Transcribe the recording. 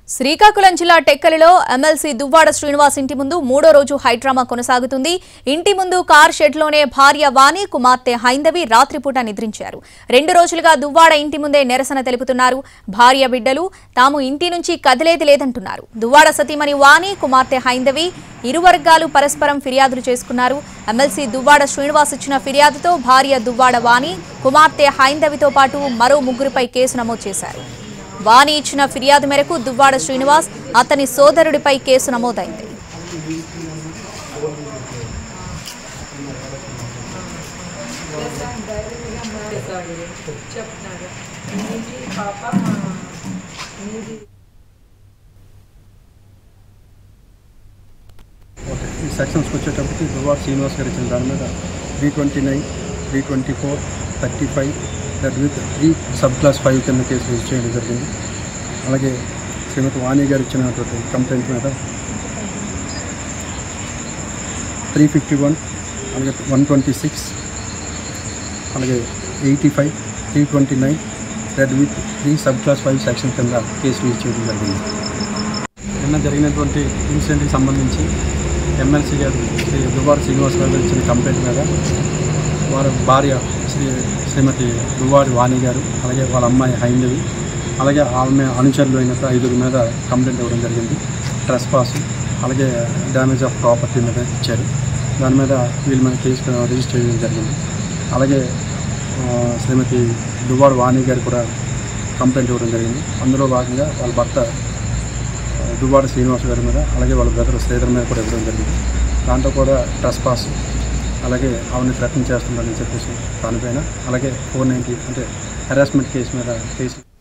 శ్రీకాకుళం జిల్లా టెక్కలిలో ఎమ్మెల్సీ దువ్వాడ శ్రీనివాస్ ఇంటి ముందు మూడో రోజు హైడ్రామా కొనసాగుతుంది ఇంటి ముందు కార్ షెడ్లోనే భార్య వాణి కుమార్తె హైందవి రాత్రిపూట నిద్రించారు రెండు రోజులుగా దువ్వాడ ఇంటి ముందే నిరసన తెలుపుతున్నారు భార్య బిడ్డలు తాము ఇంటి నుంచి కదిలేది లేదంటున్నారు దువ్వాడ సతీమణి వాణి కుమార్తె హైందవి ఇరు వర్గాలు పరస్పరం ఫిర్యాదులు చేసుకున్నారు ఎమ్మెల్సీ దువ్వాడ శ్రీనివాస్ ఇచ్చిన ఫిర్యాదుతో భార్య దువ్వాడ వాణి కుమార్తె హైందవితో పాటు మరో ముగ్గురిపై కేసు నమోదు చేశారు వాణి ఇచ్చిన ఫిర్యాదు మేరకు దువ్వాడ శ్రీనివాస్ అతని సోదరుడిపై కేసు నమోదైంది చెప్తున్నారు నీది పాప మా నీది ఓకే ఈ సెక్షన్స్కి వచ్చేటప్పటికి దువార్ శ్రీనివాస్ గారు ఇచ్చిన దాని మీద three twenty nine three twenty four thirty five that with three sub clause five కింద కేసు రిజిస్టర్ చేయడం జరిగింది అలాగే శ్రీమతి వాణి గారు ఇచ్చినటువంటి కంప్లైంట్ మీద త్రీ ఫిఫ్టీ వన్ అలాగే వన్ ట్వంటీ సిక్స్ అలాగే eighty five three twenty nine that with three sub clause five section కింద కేసు రిజిస్టర్ చేయడం జరిగింది నిన్న జరిగినటువంటి ఇన్సిడెంట్కి సంబంధించి ఎమ్మెల్సీ గారు శ్రీ దువ్వాడ శ్రీనివాస్ గారు ఇచ్చిన కంప్లైంట్ మీద వారి భార్య శ్రీ శ్రీమతి దువ్వాడి వాణి గారు అలాగే వాళ్ళ అమ్మాయి హైందవి అలాగే ఆమె అనుచరులు అయిన ఐదుగురు మీద కంప్లైంట్ ఇవ్వడం జరిగింది ట్రెస్ పాస్ అలాగే డ్యామేజ్ ఆఫ్ ప్రాపర్టీ మీద ఇచ్చారు దాని మీద వీళ్ళ మీద కేసు రిజిస్టర్ చేయడం జరిగింది అలాగే ఆ, శ్రీమతి దువ్వాడ వాణి గారు కూడా కంప్లైంట్ ఇవ్వడం జరిగింది అందులో భాగంగా వాళ్ళ భర్త దువ్వాడ శ్రీనివాస్ గారి మీద అలాగే వాళ్ళ బ్రదర్ శ్రీధర్ మీద కూడా ఇవ్వడం జరిగింది దాంట్లో కూడా ట్రస్ పాస్ అలాగే ఆవిడని థ్రెటన్ చేస్తున్నారని చెప్పేసి దానిపైన అలాగే ఫోర్ నైంటీ అంటే హెరాస్మెంట్ కేసు మీద కేసు